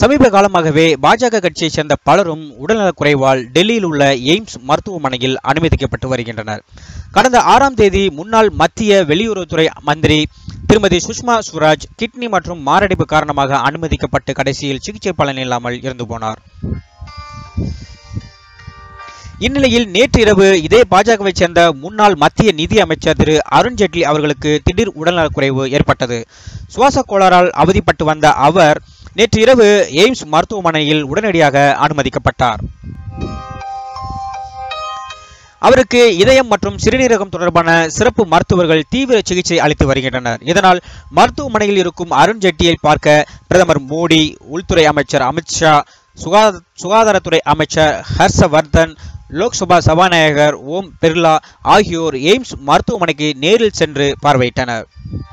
சமீப காலமாகவே பாஜக கட்சியைச் சேர்ந்த பலரும் உடல்நலக் குறைவால் டெல்லியில் உள்ள எய்ம்ஸ் மருத்துவமனையில் அனுமதிக்கப்பட்டு வருகின்றனர் கடந்த ஆறாம் தேதி முன்னாள் மத்திய வெளியுறவுத்துறை மந்திரி திருமதி சுஷ்மா ஸ்வராஜ் கிட்னி மற்றும் மாரடைப்பு காரணமாக அனுமதிக்கப்பட்டு கடைசியில் சிகிச்சை பலனில்லாமல் இறந்து போனார் இந்நிலையில் நேற்று இரவு இதே பாஜகவைச் சேர்ந்த முன்னாள் மத்திய நிதி அமைச்சர் திரு அருண்ஜேட்லி அவர்களுக்கு திடீர் உடல்நலக்குறைவு ஏற்பட்டது சுவாச கோளாறால் அவதிப்பட்டு வந்த அவர் நேற்று இரவு எய்ம்ஸ் மருத்துவமனையில் உடனடியாக அனுமதிக்கப்பட்டார் அவருக்கு இதயம் மற்றும் சிறுநீரகம் தொடர்பான சிறப்பு மருத்துவர்கள் தீவிர சிகிச்சை அளித்து வருகின்றனர் இதனால் மருத்துவமனையில் இருக்கும் அருண்ஜேட்லியை பார்க்க பிரதமர் மோடி உள்துறை அமைச்சர் அமித்ஷா சுகாதார சுகாதாரத்துறை அமைச்சர் ஹர்ஷவர்தன் லோக்சபா சபாநாயகர் ஓம் பிர்லா ஆகியோர் எய்ம்ஸ் மருத்துவமனைக்கு நேரில் சென்று பார்வையிட்டனர்